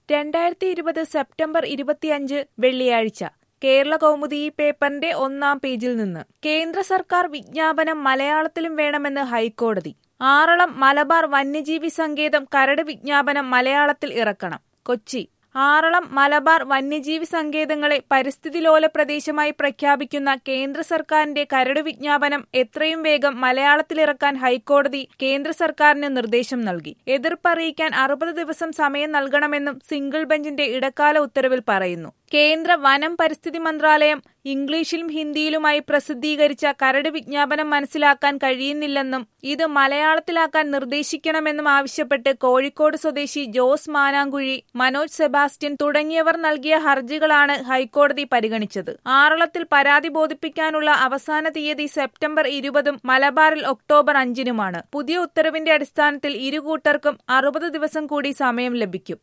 രണ്ടായിരത്തി ഇരുപത് സെപ്റ്റംബർ ഇരുപത്തിയഞ്ച് വെള്ളിയാഴ്ച കേരള കൗമുദി ഈ പേപ്പറിന്റെ ഒന്നാം പേജിൽ നിന്ന് കേന്ദ്ര സർക്കാർ വിജ്ഞാപനം മലയാളത്തിലും വേണമെന്ന് ഹൈക്കോടതി ആറളം മലബാർ വന്യജീവി സങ്കേതം കരട് വിജ്ഞാപനം മലയാളത്തിൽ ഇറക്കണം കൊച്ചി ആറളം മലബാർ വന്യജീവി സങ്കേതങ്ങളെ പരിസ്ഥിതിലോല പ്രദേശമായി പ്രഖ്യാപിക്കുന്ന കേന്ദ്ര സർക്കാരിന്റെ കരട് വിജ്ഞാപനം എത്രയും വേഗം മലയാളത്തിലിറക്കാൻ ഹൈക്കോടതി കേന്ദ്ര സർക്കാരിന് നിർദ്ദേശം നൽകി എതിർപ്പറിയിക്കാൻ അറുപത് ദിവസം സമയം നൽകണമെന്നും സിംഗിൾ ബെഞ്ചിന്റെ ഇടക്കാല ഉത്തരവിൽ പറയുന്നു കേന്ദ്ര വനം പരിസ്ഥിതി മന്ത്രാലയം ഇംഗ്ലീഷിലും ഹിന്ദിയിലുമായി പ്രസിദ്ധീകരിച്ച കരട് വിജ്ഞാപനം മനസ്സിലാക്കാൻ കഴിയുന്നില്ലെന്നും ഇത് മലയാളത്തിലാക്കാൻ നിർദ്ദേശിക്കണമെന്നും ആവശ്യപ്പെട്ട് കോഴിക്കോട് സ്വദേശി ജോസ് മാനാങ്കുഴി മനോജ് സെബാസ്റ്റ്യൻ തുടങ്ങിയവർ നൽകിയ ഹർജികളാണ് ഹൈക്കോടതി പരിഗണിച്ചത് ആറളത്തിൽ പരാതി ബോധിപ്പിക്കാനുള്ള അവസാന തീയതി സെപ്റ്റംബർ ഇരുപതും മലബാറിൽ ഒക്ടോബർ അഞ്ചിനുമാണ് പുതിയ ഉത്തരവിന്റെ അടിസ്ഥാനത്തിൽ ഇരു കൂട്ടർക്കും അറുപത് ദിവസം കൂടി സമയം ലഭിക്കും